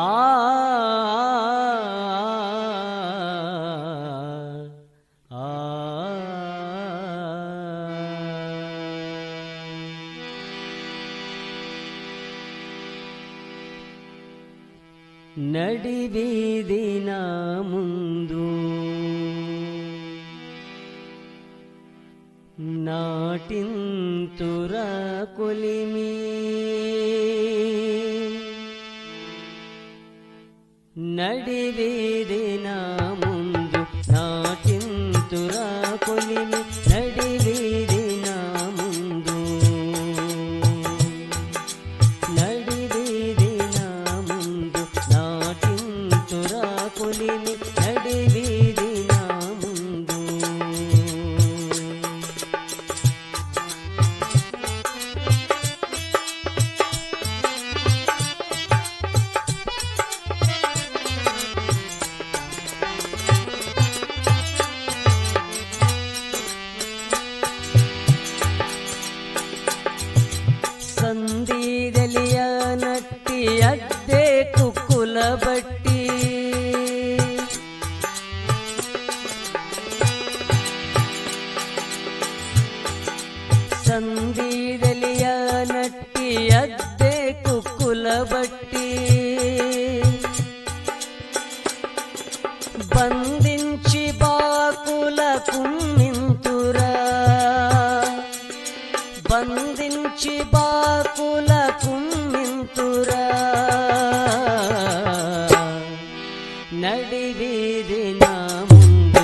ఆ నడివీదిన ముందు నాటింతుర కొలిమి నడివీదిన ముందు నాటింతుర కొలిమి నడివీదిన ముందు నడివీదిన ముందు నాటింతుర కొలిమి నడివీదిన ముందు ಸಂದಿದಲಿಯ ನಟ್ಟಿ ಅಡ್ಡೆ ಕುಕ್ಕುಲ ಬಟ್ಟಿ ಸಂದಿದಲಿಯ ನಟ್ಟಿ ಅಡ್ಡೆ ಕುಕ್ಕುಲ ಬಟ್ಟಿ బంధించి బాకుల కుమ్మింతురా బంధించి బాకుల కుమ్మింతురా నడివీది నా ముందు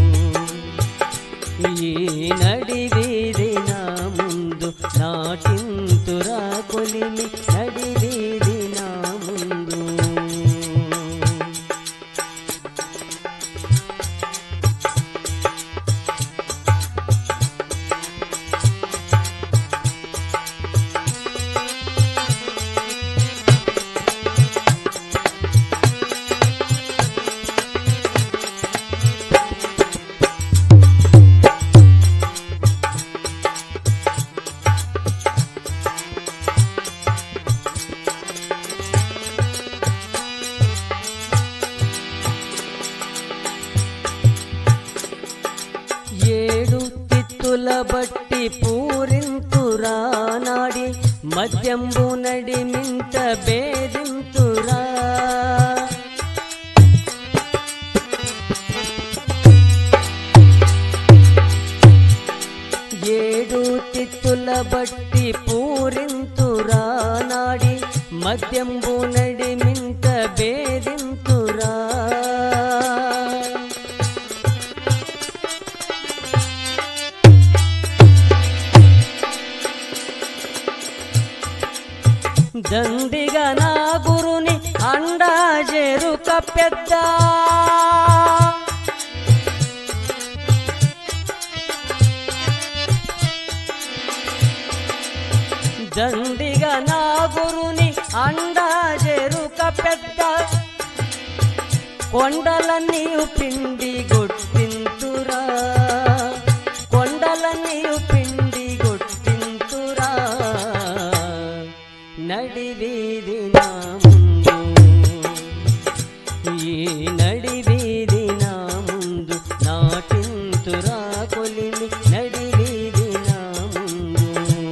ఈ నడివీది నా ముందు నాటింతురా కొలిమి నడివీది నా ముందు ఏడు తిత్తుల బట్టి పూరింతురా నాడి మద్యంబు నడిమింత బేదింతురా ఏడు తిత్తుల బట్టి పూరింతురా నాడి మద్యంబు నడిమింత బేదింతురా దండిగా నా గురుని అండా జెరుక పెద్ద దండిగా నా గురుని అండా జెరుక పెద్ద కొండలన్నీ పిండి గొట్టింతురా కొండలన్నీ పిండి గొట్టింతురా నడివీది నా ముందు ఈ నడివీది నా ముందు నాటింతురా కొలిమి నడివీది నా ముందు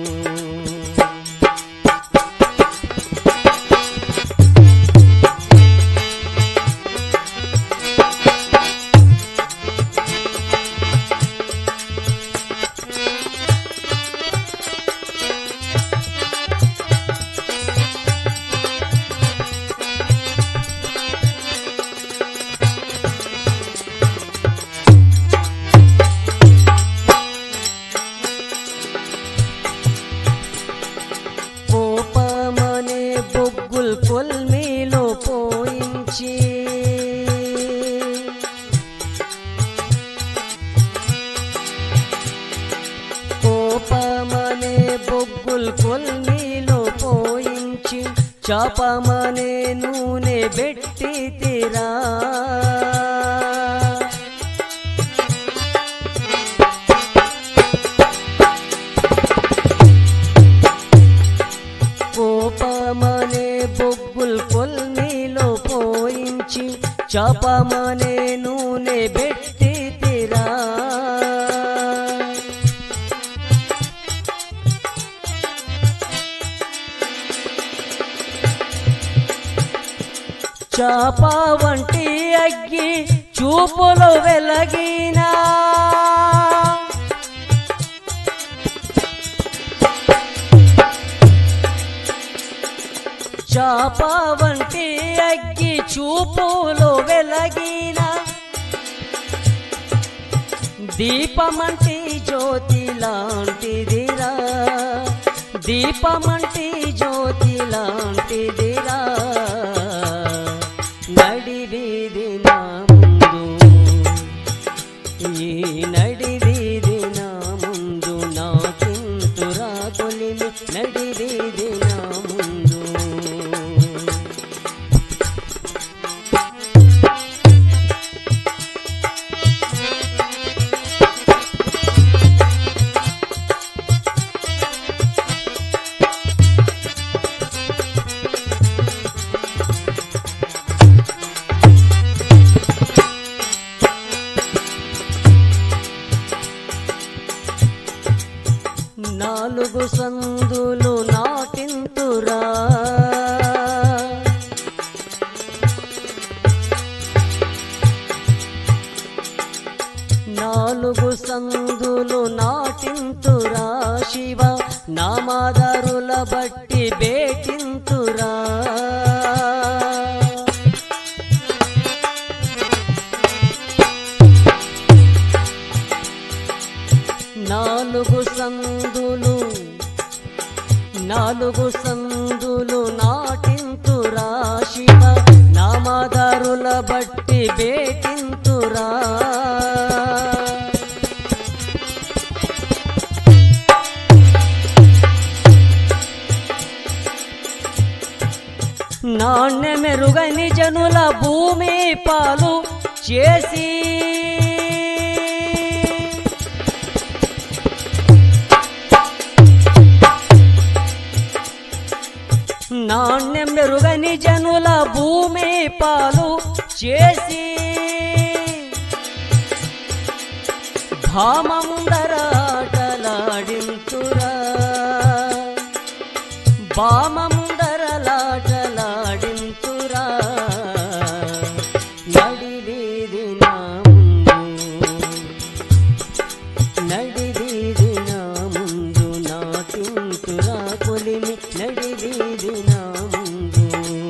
కోపమనే బొగ్గుల్ కొల్మీలో పోయించి కోపమనే బొగ్గుల్ కొల్మీలో పోయించి చాపమనే నూనె పెట్టి తీరా కోపమనే బొగ్గుల్ కొల్మీలో చాపమనే నూనె పెట్టి తిరా చాప వంటి అగ్గి చూపులు వెలగినా చాప వంటి అగ్గి చూపులు వెలగిన దీపమంటి జ్యోతి లాంటిదిరా దీపమంటి జ్యోతి లాంటిదిరా నడివీది నా ముందు ఈ నడివీది నా ముందు నాకింతురా కొలిమి నడివీది నా ముందు నాలుగు సందులు నాటింతురా నాలుగు సందులు నాటింతురా శివ నామాదారుల బట్టి బేటింతురా నాలుగు సందులు నాలుగు సందులు నాటింతురా శివ నామదారుల బట్టి బేటింతురా నాణ్య మెరుగని జనుల భూమి పాలు చేసి నాణ్యం మెరుగని జనుల భూమి పాలు చేసి భామముందరాటలాడింతురా భామముందరలాటలాడింతురా నడివీది నా ముందు నడివీది నా ముందు నాటింతురా కొలిమి నడివీది నా ముందు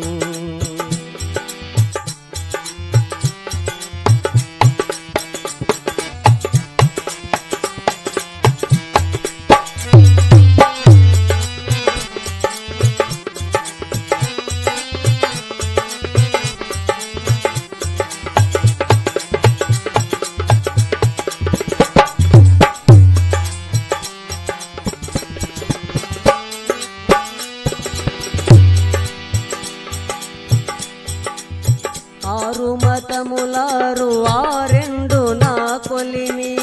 ఆరు మతములారు ఆరెండు నా కొలిమి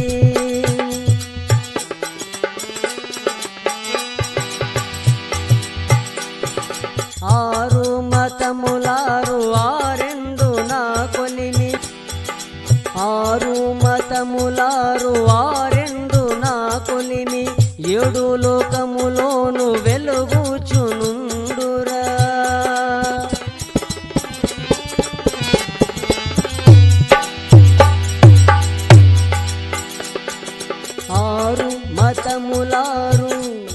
ఆరు మతములారు ఆరెండు నా కొలిమి ఆరు మతములారు ఆరెండు నా కొలిమి ఏడు లోకములోను వెలుగుచునుండురా ఆరు మతములారు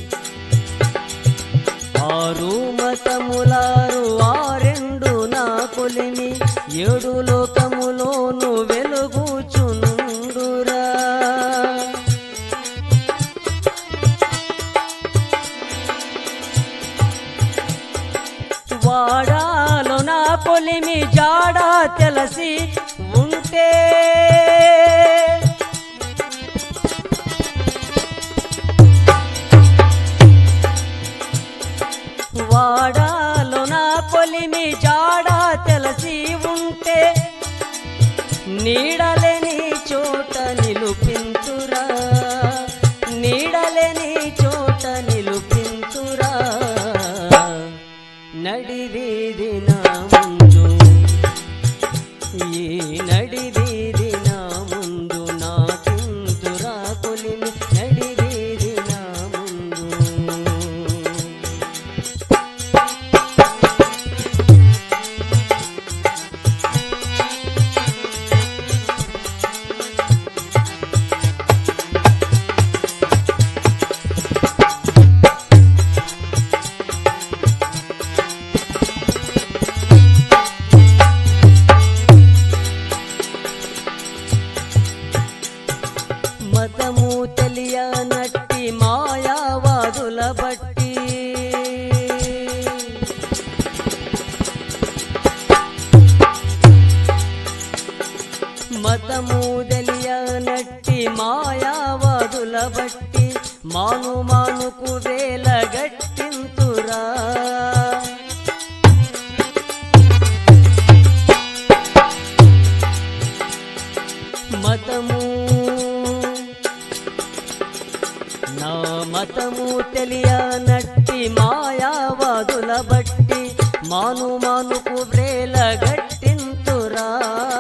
ఆరు మతములారు ఆరెండు నా కొలిమి ఏడు లోకములోను వెలుగుచునుండురా వాడాలో నా కొలిమి జాడా తెలసి ఉంటే వాడాలో నా కొలిమి జాడా తెలసి ఉంటే నీడలేని చోట నిలుపింతురా నీడలేని చోట నిలుపింతురా నడివీది నా ముందు మతము తెలియనట్టి మాయావాదుల బట్టి మాను మానుకు వేలగట్టింతురా మతము నా మతము తెలియనట్టి మాయావాదుల బట్టి మాను మానుకు వేలగట్టింతురా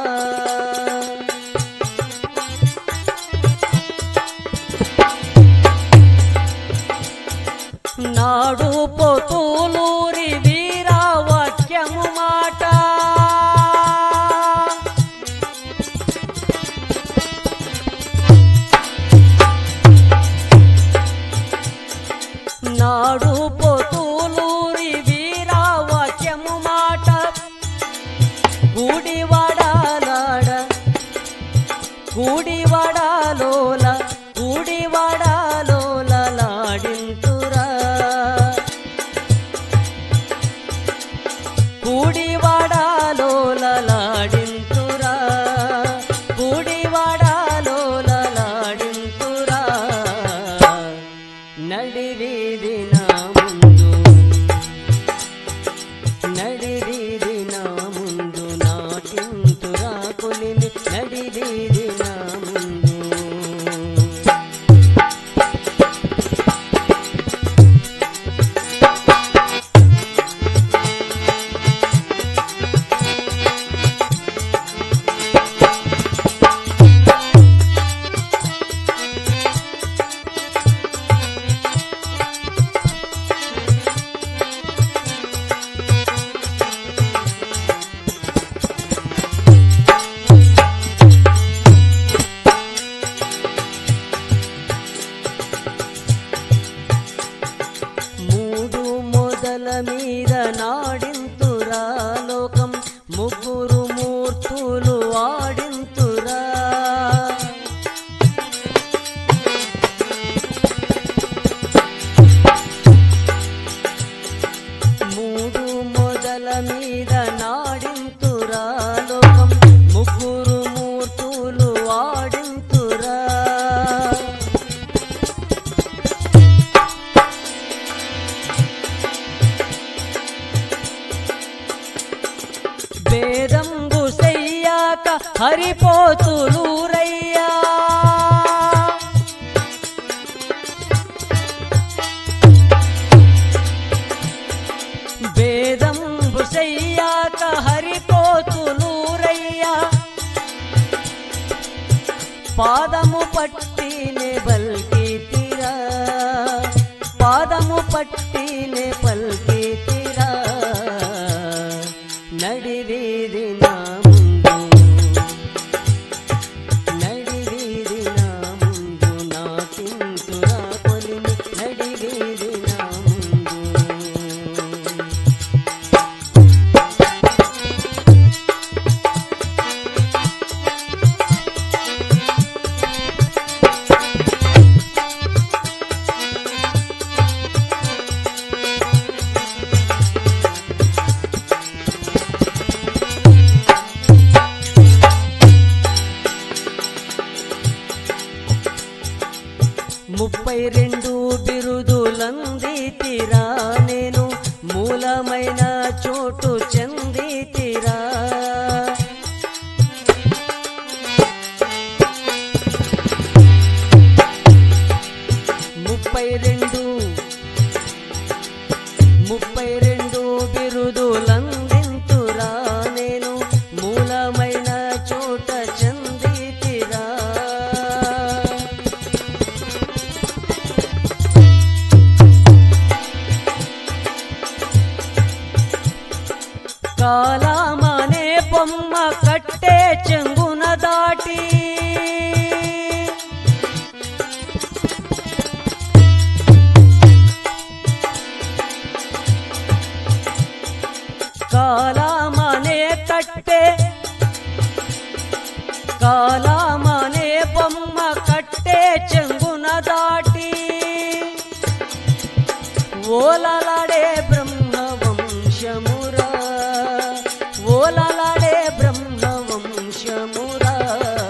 నాడు పోతూలూరి వీరా వాక్యము మాట నాడు పోతూలూరి వీరా వాక్యము మాట గూడివాడాలాడ గూడివాడాలోల గూడివాడాలోల లాడింతురా గూడివాడాలోల లాడింతురా గూడివాడాలోల లాడింతురా నడివీది నా ముందు నడివీది నా ముందు నాటింతురా కొలిమి నడివీది నా ముందు మూడు మొదల మీద నాడింతురా లోకం ముగ్గురు మూర్తులు ఆడింతురా మూడు మొదల మీద నాడింతురా లోకం ముగ్గురు మూర్తులు ఆడింతురా వేదంబు సయ్యాక హరిపోతులూరయ్యా వేదంబు సయ్యాక హరిపోతులూరయ్యా పాదము పట్టినే బల్కి తీరా పాదము పట్టినే పల్కి తీరా నడివీది నా ముందు నడివీది నా ముందు నా చింతురా కొలిమి నడివీది నా ముందు ముప్పై రెండు బిరుదులందితిరా నేను మూలమైన చోటు చెందితిరా ముప్పై రెండు ముప్పై రెండు బిరుదులందింతురా నేను మూలమైన చోట చెందితిరా కాలామనే బొమ్మ కట్టే చెంగున దాటి కాలామనే కట్టే కాలామనే బొమ్మ కట్టే చెంగున దాటి ఓలలాడే బ్రహ్మ వంశమురా ఓలలాడే బ్రహ్మ వంశమురా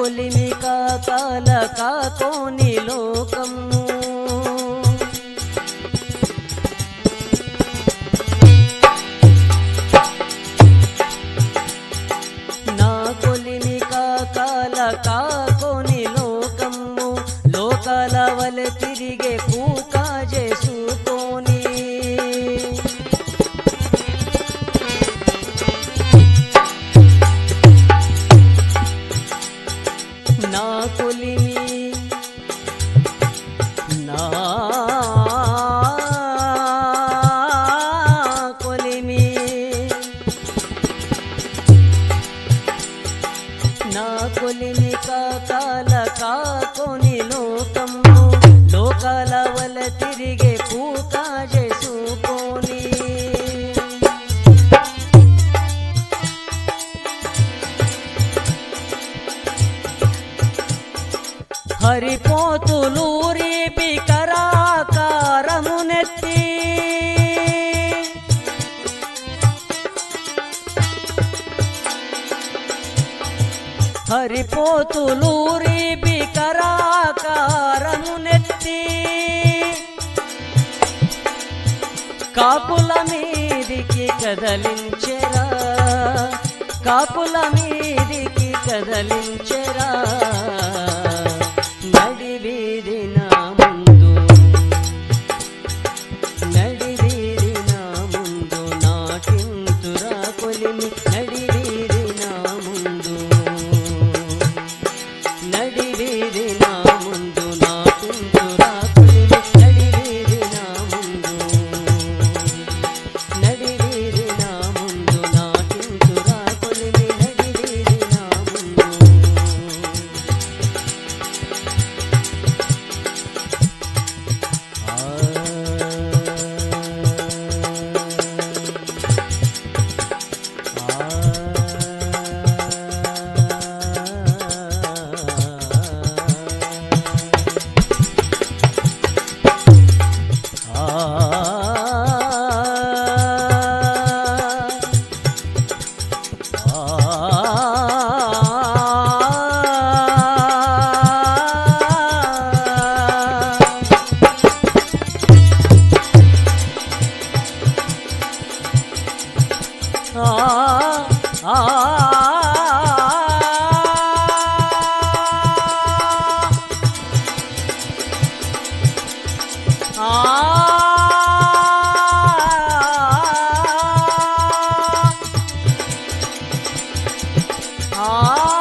కొలిమి కాకాల కాకోని లోకము నా కొలిమి కాకాల కాకోని లోకము లోకాల వలె తిరిగే కూక చేసుకొని నా కొలిమి నా కొలిమి నా కొలిమి కాకాల కాకొని లోకము లోకాల వల తిరిగే పూక చేసుకొని హరిపోతులూరి బికరాకారమునెత్తి హరిపోతులూరి బికరాకారమునెత్తి కాపుల మీదికి కదలించెరా కాపుల మీదికి కదలించెరా నడివీధి నా ముందు నడివీధి నా ముందు నాటింతురా కొలిమి నడివీధి నా ముందు నడివీధి నా ముందు నాటింతురా కొలిమి నడివీధి నా ముందు నడివీధి నా ముందు నాటింతురా కొలిమి నడివీధి నా ముందు ఆ